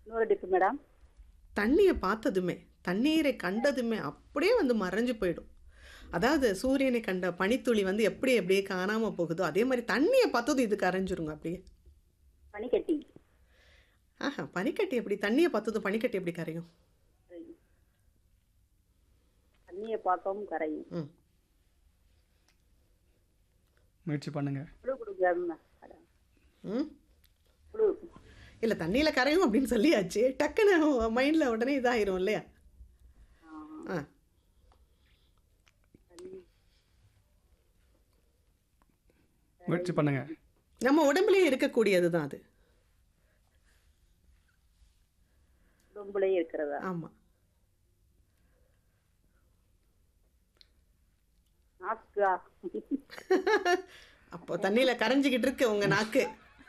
இன்னொரு tip madam தண்ணியை பார்த்ததுமே தண்ணீரை கண்டதுமே அப்படியே வந்து மறைஞ்சு போயிடும் அதாவது சூரியனை கண்ட பனித்துளி வந்து எப்படி அப்படியே காணாம போகுதோ அதே மாதிரி தண்ணியை பார்த்ததும் இது கரைஞ்சிருங்க அப்படியே பனிக்கட்டி ஆஹா பனிக்கட்டி எப்படி தண்ணியை பார்த்ததும் பனிக்கட்டி எப்படி கரையும் தண்ணியை பார்க்கவும் கரையும் ம் முயற்சி பண்ணுங்க புழு கொடுங்க மேடம் ம் புழு இல்லை தண்ணியில் கரையும் அப்படின்னு சொல்லியாச்சு டக்குன்னு மைண்டில் உடனே இதாயிரும் இல்லையா ஆ முயற்சி பண்ணுங்க நம்ம உடம்புலயே இருக்கக்கூடியது தான் அது உடம்புலயே இருக்கிறதா ஆமாம் நாக்கா அப்போ தண்ணியில் கரைஞ்சிக்கிட்டு இருக்கு உங்கள் நாக்கு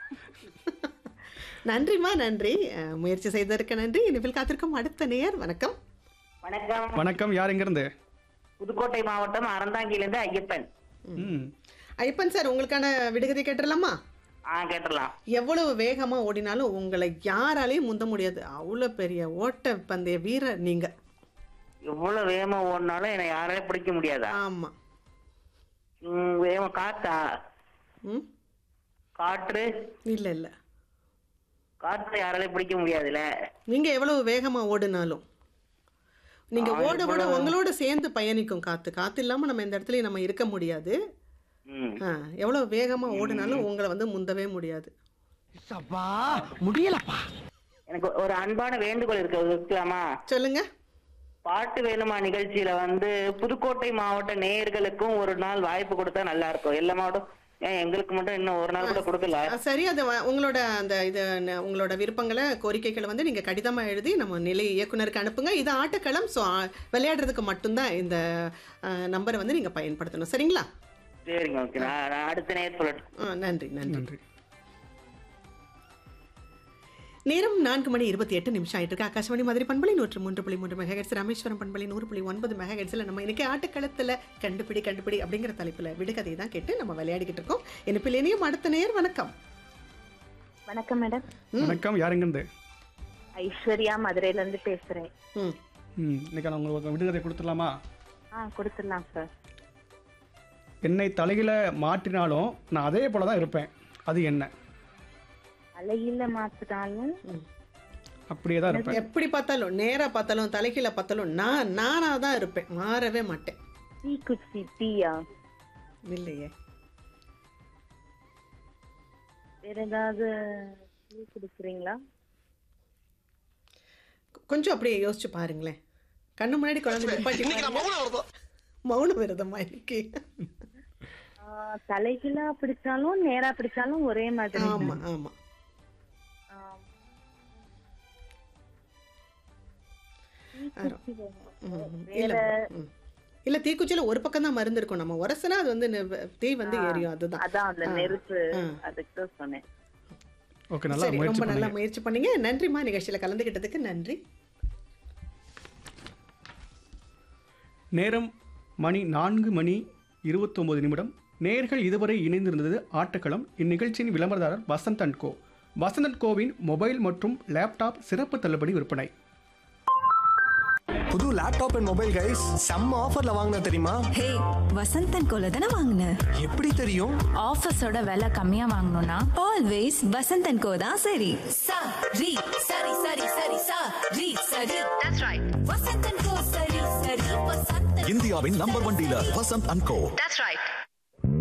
நன்றிம்மா நன்றி அஹ், முயற்சி செய்ததற்கு நன்றி இனிமேல் காத்திருக்கும் அடுத்த நேயர் வணக்கம் வணக்கம் வணக்கம் யார் எங்கேருந்து புதுக்கோட்டை மாவட்டம் அறந்தாங்கிலிருந்து ஐயப்பன் ம் ஐயப்பன் சார் உங்களுக்கான விடுகதை கேட்டுடலாமா ஆ கேட்டுடலாம் எவ்வளவு வேகமாக ஓடினாலும் உங்களை யாராலையும் முந்த முடியாது அவ்வளோ பெரிய ஓட்ட பந்தய வீரர் நீங்கள் எவ்வளவு வேகமா ஓடினாலும் என்னை யாராலையும் பிடிக்க முடியாதா ஆமாம் ம், வேகமா காத்தா ம் காற்று இல்லை இல்லை காற்று யாராலையும் பிடிக்க முடியாதுல்ல நீங்கள் எவ்வளவு வேகமாக ஓடினாலும் நீங்கள் ஆ, ஓட ஓட இவ்வளவு- உங்களோட சேர்ந்து பயணிக்கும் காற்று காற்று இல்லாமல் நம்ம இந்த இடத்துல நம்ம இருக்க முடியாது ம் ஆ எவ்வளோ வேகமாக ஓடினாலும் உங்களை வந்து முந்தவே முடியாது எனக்கு ஒரு அன்பான வேண்டுகோள் இருக்கு அது இருக்கலாமா சொல்லுங்க பாட்டு வேணுமா நிகழ்ச்சியில வந்து புதுக்கோட்டை மாவட்ட நேயர்களுக்கும் ஒரு நாள் வாய்ப்பு கொடுத்தா நல்லா இருக்கும் எல்லா மாவட்டம் ஏன் எங்களுக்கு மட்டும் இன்னும் ஒரு நாள் கூட கொடுக்கல ஆ, சரி அது வ- உங்களோட அந்த இது ந- உங்களோட விருப்பங்களை கோரிக்கைகளை வந்து நீங்கள் கடிதமாக எழுதி நம்ம நிலை இயக்குனருக்கு அனுப்புங்க இது ஆட்டக்களம் ஸோ விளையாடுறதுக்கு மட்டும்தான் இந்த நம்பரை வந்து நீங்கள் பயன்படுத்தணும் சரிங்களா சரிங்க ஓகே நான் நான் அடுத்த நேர் சொல்லட்டும் ஆ, நன்றி நன்றி நன்றி நேரம் நான்கு மணி இருபத்தி எட்டு நிமிஷம் ஆயிட்டு இருக்கு ஆகாஷவாணி மாதிரி பண்பலை நூற்று மூன்று புள்ளி மூன்று மெகாஹெட்ஸ் ராமேஸ்வரம் பண்பலை நூறு புள்ளி ஒன்பது மெகாஹெட்ஸில் நம்ம இன்னைக்கு ஆட்டக்களத்தில் கண்டுபிடி கண்டுபிடி அப்படிங்கிற தலைப்பில் விடுகதை தான் கேட்டு நம்ம விளையாடிக்கிட்டு இருக்கோம் இனிப்பில் இனியும் அடுத்த நேர் வணக்கம் வணக்கம் மேடம் வணக்கம் யார் எங்கேருந்து ஐஸ்வர்யா மதுரையில இருந்து பேசுறேன் ம் ம் இன்னைக்கு நான் உங்களுக்கு விடுதலை கொடுத்துடலாமா ஆ கொடுத்துடலாம் சார் என்னை தலையில மாற்றினாலும் நான் அதே போல தான் இருப்பேன் அது என்ன அலையில மாத்தினாலும் அப்படியே தான் இருப்பேன் எப்படி பார்த்தாலும் நேராக பார்த்தாலும் தலைகீழ பார்த்தாலும் நான் நானாக தான் இருப்பேன் மாறவே மாட்டேன் தீக்குச்சி தீயா இல்லையே வேற ஏதாவது clue கொடுக்குறீங்களா கொஞ்சம் அப்படியே யோசிச்சு பாருங்களேன் கண்ணு முன்னாடி குழந்தை நிப்பாட்டி பாருங்க. மௌன விரதமா இன்னைக்கு ஆ, தலைகீழா பிடிச்சாலும் நேரா பிடிச்சாலும் ஒரே மாதிரி ஆமா ஆமா ஆ. ஆரம். தீக்குச்சி வேணும். ம், வேற இல்ல ம். இல்ல தீக்குச்சியில ஒரு பக்கம் தான் மருந்து இருக்கும் நம்ம உரசுனா அது வந்து நெ- தீ வந்து எரியும் அதுதான் அதான் அந்த ஆ, நெருப்பு ஆ. அதுக்கு தான் சொன்னேன் ஓகே நல்லா சரி முயற்சி ரொம்ப நல்லா பண்ணுங்க முயற்சி பண்ணீங்க நன்றிம்மா நிகழ்ச்சியில கலந்துக்கிட்டதுக்கு நன்றி நேரம் மணி நான்கு மணி இருபத்தொன்பது நிமிடம் நேர்கள் இதுவரை இணைந்திருந்தது ஆட்டக்களம் இந்நிகழ்ச்சியின் விளம்பரதாரர் Vasanth and co Vasanth and கோவின் மொபைல் மற்றும் லேப்டாப் சிறப்பு தள்ளுபடி விற்பனை புது லேப்டாப் அண்ட் மொபைல் கைஸ் செம்ம ஆஃபர்ல வாங்கின தெரியுமா ஹே வசந்தன் கோல தானே வாங்கின எப்படி தெரியும் ஆஃபீஸோட விலை கம்மியா வாங்கணும்னா ஆல்வேஸ் வசந்தன் கோ தான் சரி சா ரி சரி சரி சரி சா ரி சரி தட்ஸ் ரைட் வசந்தன் கோ சரி சரி வசந்தன் இந்தியாவின் number one dealer Vasanth and co that's right